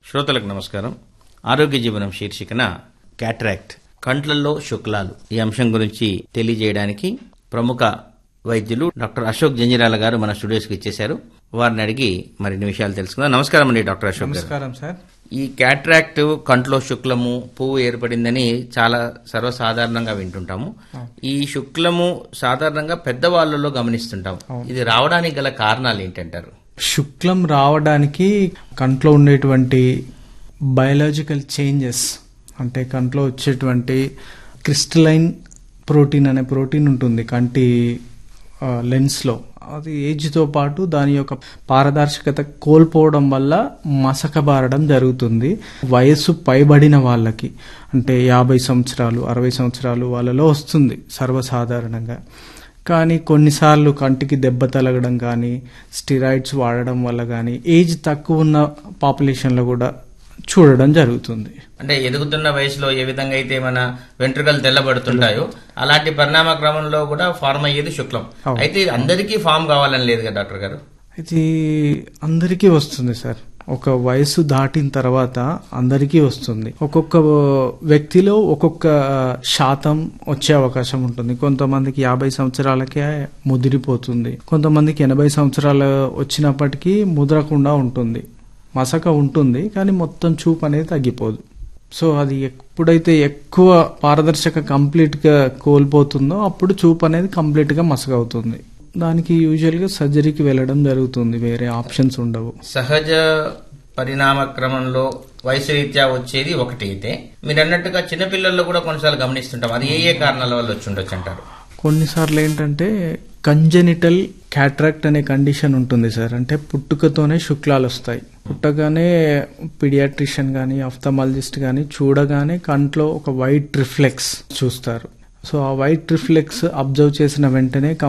శ్రోతలకు నమస్కారం ఆరోగ్య జీవనం శీర్షికన క్యాట్రాక్ట్ కంట్లల్లో శుక్లాలు ఈ అంశం గురించి తెలియజేయడానికి ప్రముఖ వైద్యులు డాక్టర్ అశోక్ జంజిరాల గారు మన స్టూడియోస్కి ఇచ్చేశారు వారిని అడిగి మరిన్ని విషయాలు తెలుసుకుందాం నమస్కారం అండి డాక్టర్ అశోక్ గారు నమస్కారం సార్ ఈ క్యాట్రాక్ట్ కంట్లో శుక్లము పువ్వు ఏర్పడిందని చాలా సర్వసాధారణంగా వింటుంటాము ఈ శుక్లము సాధారణంగా పెద్దవాళ్ళలో గమనిస్తుంటాం ఇది రావడానికి గల కారణాలు ఏంటంటారు శుక్లం రావడానికి కంట్లో ఉండేటువంటి బయలాజికల్ చేంజెస్ అంటే కంట్లో వచ్చేటువంటి క్రిస్టలైన్ ప్రోటీన్ అనే ప్రోటీన్ ఉంటుంది కంటి ఆ, లెన్స్లో అది ఏజ్తో పాటు దాని యొక్క పారదర్శకత కోల్పోవడం వల్ల మసకబారడం జరుగుతుంది వయస్సు పైబడిన వాళ్ళకి అంటే యాభై సంవత్సరాలు అరవై సంవత్సరాలు వాళ్ళలో వస్తుంది సర్వసాధారణంగా కానీ కొన్నిసార్లు కంటికి దెబ్బ తలగడం కానీ స్టిరాయిడ్స్ వాడడం వల్ల కానీ ఏజ్ తక్కువ ఉన్న పాపులేషన్లో కూడా చూడడం జరుగుతుంది అంటే ఎదుగుతున్న వయసులో ఏ విధంగా అయితే మన వెంట్రుకలు తెల్లబడుతుంటాయో అలాంటి పరిణామ క్రమంలో కూడా ఫార్మ్ అయ్యేది శుక్లం అవును. అయితే ఇది అందరికీ ఫామ్ కావాలని లేదు కదా డాక్టర్ గారు ఇది అందరికీ వస్తుంది సార్ ఒక వయసు దాటిన తర్వాత అందరికీ వస్తుంది ఒక్కొక్క వ్యక్తిలో ఒక్కొక్క శాతం వచ్చే అవకాశం ఉంటుంది కొంతమందికి యాభై సంవత్సరాలకే ముదిరిపోతుంది కొంతమందికి ఎనభై సంవత్సరాలు వచ్చినప్పటికీ ముదరకుండా ఉంటుంది మసక ఉంటుంది కానీ మొత్తం చూపు అనేది తగ్గిపోదు సో అది ఎప్పుడైతే ఎక్కువ పారదర్శక కంప్లీట్ గా కోల్పోతుందో అప్పుడు చూపు అనేది కంప్లీట్ గా మసకవుతుంది దానికి యూజువల్ గా సర్జరీకి వెళ్ళడం జరుగుతుంది వేరే ఆప్షన్స్ ఉండవు సహజ పరిణామ క్రమంలో వయసు రీత్యా వచ్చేది ఒకటి అయితే మీరు అన్నట్టుగా చిన్నపిల్లల్లో కూడా కొన్నిసార్లు గమనిస్తుంటాం అది ఏ ఏ కారణాల వల్ల వచ్చి ఉండొచ్చు అంటారు కొన్నిసార్లు ఏంటంటే కంజెనిటల్ క్యాట్రాక్ట్ అనే కండిషన్ ఉంటుంది సార్ అంటే పుట్టుకతోనే శుక్లాలు వస్తాయి పుట్టగానే పిడియాట్రిషియన్ కానీ ఆఫ్థమాలజిస్ట్ కానీ చూడగానే కంట్లో ఒక వైట్ రిఫ్లెక్స్ చూస్తారు సో ఆ వైట్ రిఫ్లెక్స్ అబ్జర్వ్ చేసిన వెంటనే